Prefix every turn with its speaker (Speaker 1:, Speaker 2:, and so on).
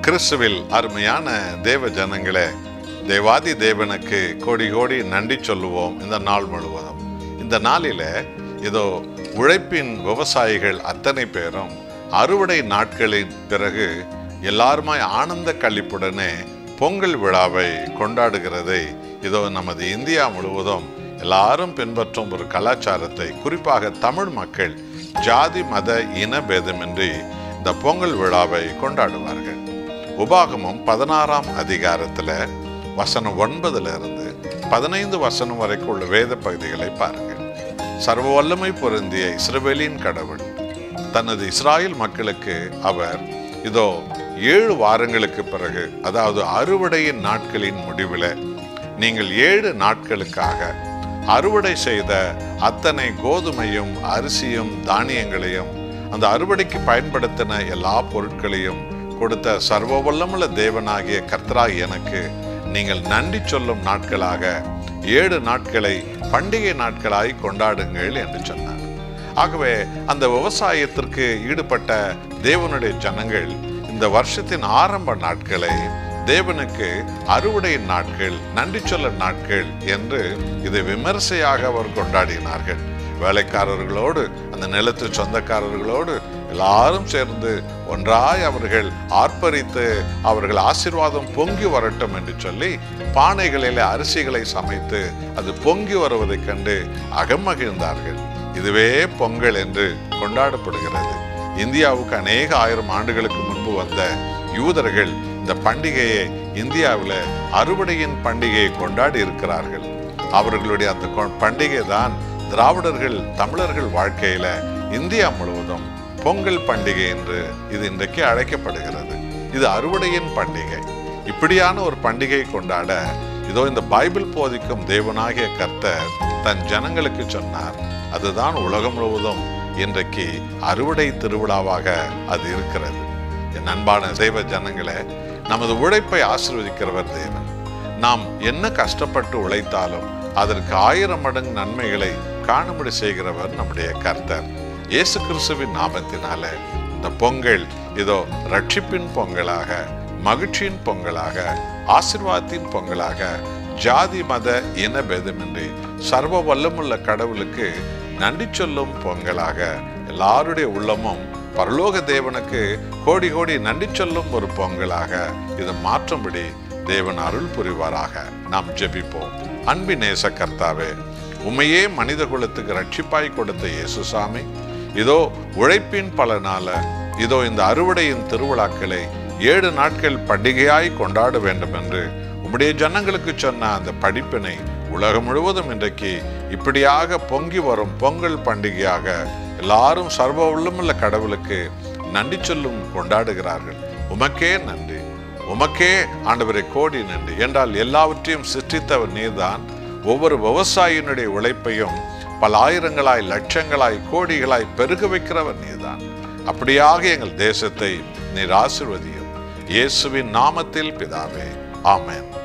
Speaker 1: கிறிஸ்துவில் அருமையான தேவ ஜனங்களே தேவாதி தேவனுக்கு கோடி கோடி நன்றி சொல்லுவோம் இந்த நாள் முழுவதும் இந்த நாளில இதோ உழைப்பின் விவசாயிகள் அத்தனை பேரும் அறுவடை நாட்களின் பிறகு எல்லாருமாய் ஆனந்த கழிப்புடனே பொங்கல் விழாவை கொண்டாடுகிறதை இதோ நமது இந்தியா முழுவதும் எல்லாரும் பின்பற்றும் ஒரு கலாச்சாரத்தை குறிப்பாக தமிழ் மக்கள் ஜாதி மத இன பேதமின்றி இந்த பொங்கல் விழாவை கொண்டாடுவார்கள் உபாகமம் பதினாறாம் அதிகாரத்துல வசனம் ஒன்பதுல இருந்து பதினைந்து வசனம் வரைக்கும் உள்ள வேத பகுதிகளை பாருங்கள் சர்வ வல்லமை பொருந்திய இஸ்ரவேலின் கடவுள் தனது இஸ்ராயல் மக்களுக்கு அவர் இதோ ஏழு வாரங்களுக்கு பிறகு அதாவது அறுவடையின் நாட்களின் முடிவில் நீங்கள் ஏழு நாட்களுக்காக அறுவடை செய்த அத்தனை கோதுமையும் அரிசியும் தானியங்களையும் அந்த அறுவடைக்கு பயன்படுத்தின எல்லா பொருட்களையும் கொடுத்த சர்வ வல்லமுள்ள தேவனாகிய கர்த்தராய் எனக்கு நீங்கள் நன்றி சொல்லும் நாட்களாக ஏழு நாட்களை பண்டிகை நாட்களாய் கொண்டாடுங்கள் என்று சொன்னார் ஆகவே அந்த விவசாயத்திற்கு ஈடுபட்ட தேவனுடைய ஜனங்கள் இந்த வருஷத்தின் ஆரம்ப நாட்களை தேவனுக்கு அறுவடை நாட்கள் நன்றி சொல்ல நாட்கள் என்று இதை விமர்சையாக அவர் கொண்டாடினார்கள் வேலைக்காரர்களோடு அந்த நிலத்து சொந்தக்காரர்களோடு எல்லாரும் சேர்ந்து ஒன்றாய் அவர்கள் ஆர்ப்பரித்து அவர்கள் ஆசீர்வாதம் பொங்கி வரட்டும் என்று சொல்லி பானைகளிலே அரிசிகளை சமைத்து அது பொங்கி வருவதைக் கண்டு அகமகிழ்ந்தார்கள் இதுவே பொங்கல் என்று கொண்டாடப்படுகிறது இந்தியாவுக்கு அநேக ஆயிரம் ஆண்டுகளுக்கு முன்பு வந்த யூதர்கள் இந்த பண்டிகையை இந்தியாவில் அறுவடையின் பண்டிகையை கொண்டாடி இருக்கிறார்கள் அவர்களுடைய அந்த கொ- பண்டிகை தான் திராவிடர்கள் தமிழர்கள் வாழ்க்கையில இந்தியா முழுவதும் பொங்கல் பண்டிகை என்று இது இன்றைக்கு அழைக்கப்படுகிறது இது அறுவடையின் பண்டிகை இப்படியான ஒரு பண்டிகை கொண்டாட இதோ இந்த பைபிள் போதிக்கும் தேவனாகிய கர்த்தர் தன் ஜனங்களுக்கு சொன்னார் அதுதான் உலகம் முழுவதும் இன்றைக்கு அறுவடை திருவிழாவாக அது இருக்கிறது என் அன்பான தெய்வ ஜனங்களே நமது உழைப்பை ஆசீர்வதிக்கிறவர் தேவன் நாம் என்ன கஷ்டப்பட்டு உழைத்தாலும் அதற்கு ஆயிரம் மடங்கு நன்மைகளை காணும்படி செய்கிறவர் நம்முடைய கர்த்தர் இயேசு கிறிஸ்துவின் நாமத்தினால இந்த பொங்கல் இதோ ரட்சிப்பின் பொங்கலாக மகிழ்ச்சியின் பொங்கலாக ஆசீர்வாதத்தின் பொங்கலாக ஜாதி மத இன பேதமின்றி சர்வ வல்லமுள்ள கடவுளுக்கு நன்றி சொல்லும் பொங்கலாக எல்லாருடைய உள்ளமும் பரலோக தேவனுக்கு கோடி கோடி நன்றி சொல்லும் ஒரு பொங்கலாக இது மாற்றும்படி தேவன் அருள் புரிவாராக நாம் ஜெபிப்போம் அன்பின் நேச கர்த்தாவே உண்மையே மனித குலத்துக்கு ரட்சிப்பாய் கொடுத்த இயேசுசாமி இதோ உழைப்பின் பலனால இதோ இந்த அறுவடையின் திருவிழாக்களை ஏழு நாட்கள் பண்டிகையாய் கொண்டாட வேண்டும் என்று உம்முடைய ஜனங்களுக்கு சொன்ன அந்த படிப்பினை உலகம் முழுவதும் இன்றைக்கு இப்படியாக பொங்கி வரும் பொங்கல் பண்டிகையாக எல்லாரும் சர்வ உள்ளமுள்ள கடவுளுக்கு நன்றி சொல்லும் கொண்டாடுகிறார்கள் உமக்கே நன்றி உமக்கே ஆண்டவரை கோடி நன்றி என்றால் எல்லாவற்றையும் சிருஷ்டித்தவர் நீர்தான் ஒவ்வொரு விவசாயியினுடைய உழைப்பையும் பல ஆயிரங்களாய் லட்சங்களாய் கோடிகளாய் பெருக வைக்கிறவர் நீர்தான் அப்படியாக எங்கள் தேசத்தை நீர் ஆசிர்வதியும் இயேசுவின் நாமத்தில் பிதாவே ஆமென்